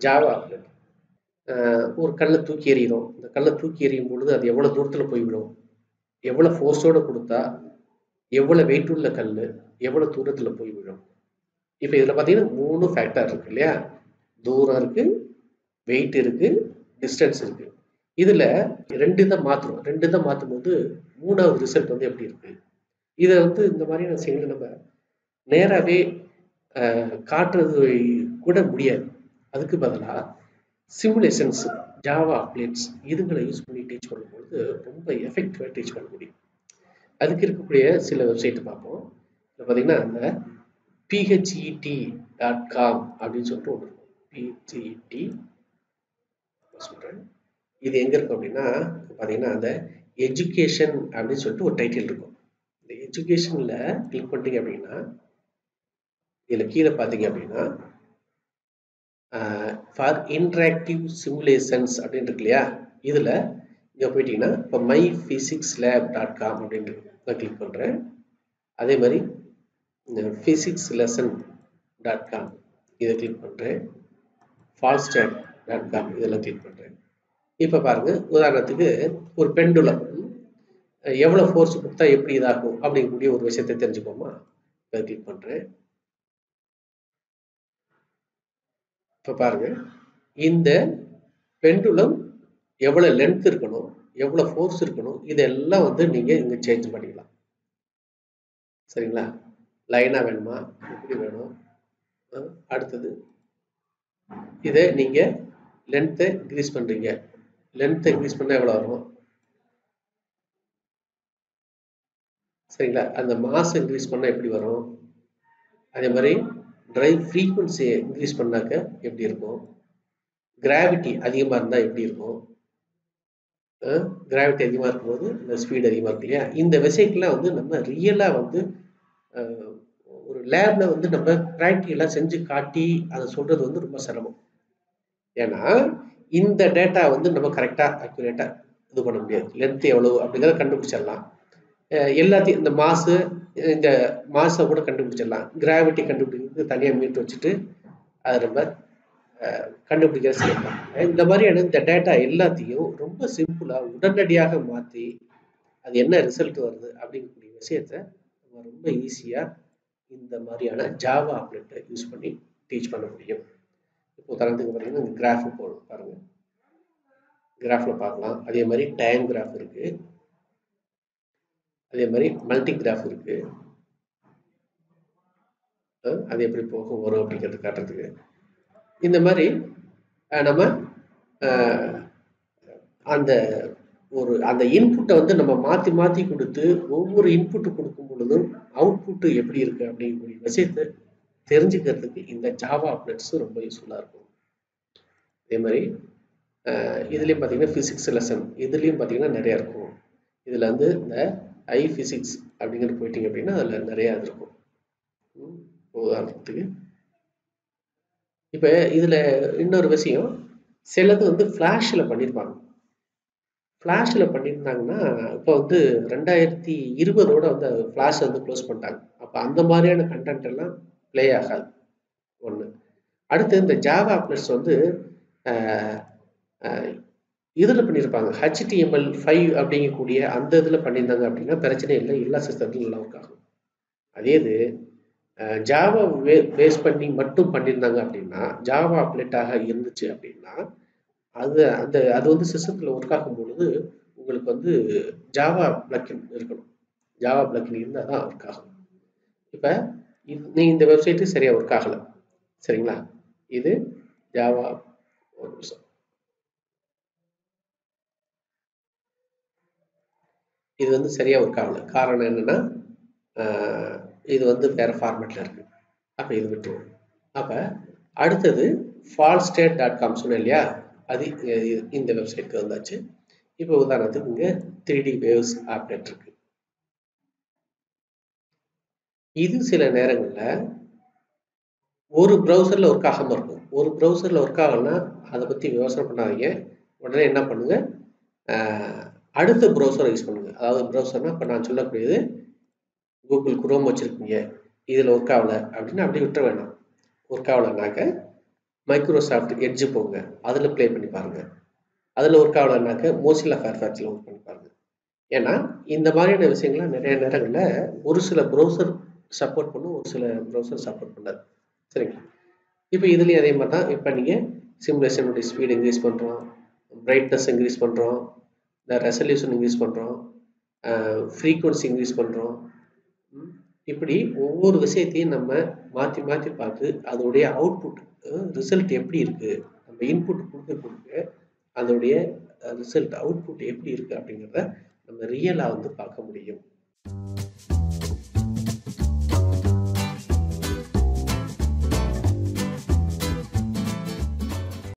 Java அப்லெட் ஒரு கல்லை தூக்கி எறிகிறோம் இந்த கல்லை தூக்கி எறியும் பொழுது அது எவ்வளோ தூரத்தில் போய்விடும் எவ்வளோ ஃபோர்ஸோடு கொடுத்தா எவ்வளோ வெயிட் உள்ள கல் எவ்வளோ தூரத்தில் போய் விழும் இப்போ இதில் பார்த்தீங்கன்னா மூணு ஃபேக்டர் இருக்கு இல்லையா தூரம் இருக்கு வெயிட் இருக்கு டிஸ்டன்ஸ் இருக்கு இதில் ரெண்டு தான் மாற்றுறோம் ரெண்டு தான் மாற்றும் போது மூணாவது ரிசல்ட் வந்து எப்படி இருக்கு இதை வந்து இந்த மாதிரியான விஷயங்களை நம்ம நேராகவே காட்டுறது கூட முடியாது அதுக்கு பதிலாக சிமுலேஷன்ஸ் ஜாவா அப்ளேட்ஸ் இதுங்களை யூஸ் பண்ணி டீச் பண்ணும்பொழுது ரொம்ப எஃபெக்டிவாக டீச் பண்ண முடியும் அதுக்கு இருக்கக்கூடிய சில வெப்சைட்டை பார்ப்போம் இதில் பார்த்தீங்கன்னா அந்த பிஹெச்இடி டாட் காம் அப்படின்னு சொல்லிட்டு ஒன்று இருக்கும் பிஹெச்இடி சொல்கிறேன் இது எங்கே இருக்கும் அப்படின்னா பார்த்தீங்கன்னா அந்த எஜுகேஷன் அப்படின்னு சொல்லிட்டு ஒரு டைட்டில் இருக்கும் இந்த எஜுகேஷனில் கிளிக் பண்ணிட்டீங்க அப்படின்னா இதில் கீழே பார்த்தீங்க அப்படின்னா ஃபார் இன்ட்ராக்டிவ் சிமுலேஷன்ஸ் அப்படின்னு இருக்கு இல்லையா இதில் இங்கே போயிட்டீங்கன்னா இப்போ my physics lab dot com அப்படின்னு நான் கிளிக் பண்ணுறேன் அதே மாதிரி ஃபிசிக்ஸ் லெசன் டாட் காம் இதை கிளிக் பண்ணுறேன் ஃபால்ஸ்டேட் டாட் காம் இதெல்லாம் கிளிக் பண்ணுறேன் இப்போ பாருங்கள் உதாரணத்துக்கு ஒரு பெண்டுலம் எவ்வளோ ஃபோர்ஸ் கொடுத்தா எப்படி இதாகும் அப்படிங்கக்கூடிய ஒரு விஷயத்தை தெரிஞ்சுக்கோமா இதை கிளிக் பண்ணுறேன் இப்போ பாருங்க இந்த பெண்டுலம் எவ்வளோ லென்த் இருக்கணும் எவ்வளோ ஃபோர்ஸ் இருக்கணும் இதெல்லாம் வந்து நீங்கள் இங்கே சேஞ்ச் பண்ணிக்கலாம் சரிங்களா லைனாக வேணுமா எப்படி வேணும் அடுத்தது இதை நீங்கள் லென்த்தை இன்க்ரீஸ் பண்ணுறீங்க லென்த்தை இன்க்ரீஸ் பண்ணால் எவ்வளோ வரும் சரிங்களா அந்த மாஸ் இன்க்ரீஸ் பண்ணால் எப்படி வரும் அதே மாதிரி ட்ரைவ் ஃப்ரீக்குவன்சியை இன்க்ரீஸ் பண்ணாக்க எப்படி இருக்கும் கிராவிட்டி அதிகமாக இருந்தால் எப்படி இருக்கும் கிராவிட்டி அதிகமாக இருக்கும்போது இந்த ஸ்பீட் அதிகமாக இருக்கு இல்லையா இந்த விஷயங்கள்லாம் வந்து நம்ம ரியலாக வந்து ஒரு லேபில் வந்து நம்ம ப்ராக்டிக்கலாக செஞ்சு காட்டி அதை சொல்கிறது வந்து ரொம்ப சிரமம் ஏன்னா இந்த டேட்டா வந்து நம்ம கரெக்டாக அக்யூரேட்டாக இது பண்ண முடியாது லென்த் எவ்வளோ அப்படிங்கிறத கண்டுபிடிச்சிடலாம் எல்லாத்தையும் இந்த மாசு இந்த மாசை கூட கண்டுபிடிச்சிடலாம் கிராவிட்டி கண்டுபிடிக்கிறது தனியாக மீட்டு வச்சுட்டு அதை நம்ம கண்டுபிடிக்கிற செய்யலாம் இந்த மாதிரியான இந்த டேட்டா எல்லாத்தையும் ரொம்ப சிம்பிளாக உடனடியாக மாற்றி அது என்ன ரிசல்ட் வருது அப்படிங்கக்கூடிய விஷயத்த நம்ம ரொம்ப ஈஸியாக இந்த மாதிரியான ஜாவா அப்லெட்டை யூஸ் பண்ணி டீச் பண்ண முடியும் இப்போ உதாரணத்துக்கு பார்த்தீங்கன்னா இந்த கிராஃப் போடும் பாருங்க கிராஃபில் பார்க்கலாம் அதே மாதிரி டைம் கிராஃப் இருக்குது அதே மாதிரி மல்டி கிராஃப் இருக்கு அது எப்படி போகும் வரும் அப்படிங்கிறது காட்டுறதுக்கு இந்த மாதிரி நம்ம அந்த ஒரு அந்த இன்புட்டை வந்து நம்ம மாற்றி மாற்றி கொடுத்து ஒவ்வொரு இன்புட்டு கொடுக்கும் பொழுதும் அவுட்புட்டு எப்படி இருக்கு அப்படிங்கக்கூடிய விஷயத்தை தெரிஞ்சுக்கிறதுக்கு இந்த ஜாவா அப்டேட்ஸ் ரொம்ப யூஸ்ஃபுல்லாக இருக்கும் அதே மாதிரி இதுலேயும் பார்த்தீங்கன்னா ஃபிசிக்ஸ் லெசன் இதுலேயும் பார்த்தீங்கன்னா நிறையா இருக்கும் இதில் வந்து இந்த ஐ ஃபிசிக்ஸ் அப்படிங்கிற போயிட்டீங்க அப்படின்னா அதில் நிறையா இது இருக்கும் உதாரணத்துக்கு இப்போ இதில் இன்னொரு விஷயம் சிலது வந்து ஃப்ளாஷில் பண்ணியிருப்பாங்க ஃப்ளாஷில் பண்ணியிருந்தாங்கன்னா இப்போ வந்து ரெண்டாயிரத்தி இருபதோட வந்து ஃப்ளாஷ் வந்து க்ளோஸ் பண்ணிட்டாங்க அப்போ அந்த மாதிரியான கண்டென்ட் எல்லாம் ப்ளே ஆகாது ஒன்று அடுத்து இந்த ஜாவா ப்ளஸ் வந்து இதில் பண்ணியிருப்பாங்க ஹெச்டிஎம்எல் ஃபைவ் அப்படிங்கக்கூடிய அந்த இதில் பண்ணியிருந்தாங்க அப்படின்னா பிரச்சனை இல்லை எல்லா சிஸ்டத்துலையும் நல்லா ஒர்க் ஆகும் அதே இது ஜாவா வே பேஸ் பண்ணி மட்டும் பண்ணியிருந்தாங்க அப்படின்னா ஜாவா அப்ளேட்டாக இருந்துச்சு அப்படின்னா அது அந்த அது வந்து சிஸ்டத்தில் ஒர்க் ஆகும் பொழுது உங்களுக்கு வந்து ஜாவா பிளக்கின் இருக்கணும் ஜாவா பிளக்கின் இருந்தால் தான் ஒர்க் ஆகும் இப்போ இது நீ இந்த வெப்சைட்டு சரியாக ஒர்க் ஆகலை சரிங்களா இது ஜாவா ஒரு நிமிஷம் இது வந்து சரியாக ஒர்க் ஆகலை காரணம் என்னென்னா இது வந்து வேறு ஃபார்மேட்டில் இருக்குது அப்போ இது விட்டுருவோம் அப்போ அடுத்தது ஃபால்ஸ்டேட் டாட் காம் சொன்னேன் இல்லையா அது இந்த வெப்சைட்க்கு வந்தாச்சு இப்போ உதாரணத்துக்கு இங்கே த்ரீ டி வேவ்ஸ் ஆப்டேட் இருக்கு இது சில நேரங்களில் ஒரு ப்ரௌசரில் ஒர்க் ஆகாமல் இருக்கும் ஒரு ப்ரௌசரில் ஒர்க் ஆகலைன்னா அதை பற்றி விமர்சனம் பண்ணாதீங்க உடனே என்ன பண்ணுங்க அடுத்த ப்ரௌசரை யூஸ் பண்ணுங்க அதாவது ப்ரௌசர்னா இப்போ நான் சொல்லக்கூடியது கூகுள் குரோம் வச்சுருக்கீங்க இதில் ஒர்க் ஆகலை அப்படின்னு அப்படி விட்டுற வேணாம் ஒர்க் ஆகலைனாக்க மைக்ரோசாஃப்ட் எட்ஜ் போங்க அதில் ப்ளே பண்ணி பாருங்கள் அதில் ஒர்க் ஆகலைனாக்க மோசிலா ஃபேர்ஃபேக்ஸில் ஒர்க் பண்ணி பாருங்கள் ஏன்னா இந்த மாதிரியான விஷயங்கள்லாம் நிறைய நேரங்களில் ஒரு சில ப்ரௌசர் சப்போர்ட் பண்ணும் ஒரு சில ப்ரௌசர் சப்போர்ட் பண்ணாது சரிங்களா இப்போ இதுலேயும் அதே மாதிரி தான் இப்போ நீங்கள் சிமுலேஷனுடைய ஸ்பீடு இன்க்ரீஸ் பண்ணுறோம் பிரைட்னஸ் இன்க்ரீஸ் பண்ணுறோம் இந்த ரெசல்யூஷன் இன்க்ரீஸ் பண்ணுறோம் ஃப்ரீக்குவன்சி இன்க்ரீஸ் பண்ணுறோம் இப்படி ஒவ்வொரு விஷயத்தையும் நம்ம மாற்றி மாற்றி பார்த்து அதோடைய அவுட்புட் ரிசல்ட் எப்படி இருக்குது நம்ம இன்புட் கொடுக்க கொடுக்க அதோடைய ரிசல்ட் அவுட்புட் எப்படி இருக்குது அப்படிங்கிறத நம்ம ரியலாக வந்து பார்க்க முடியும்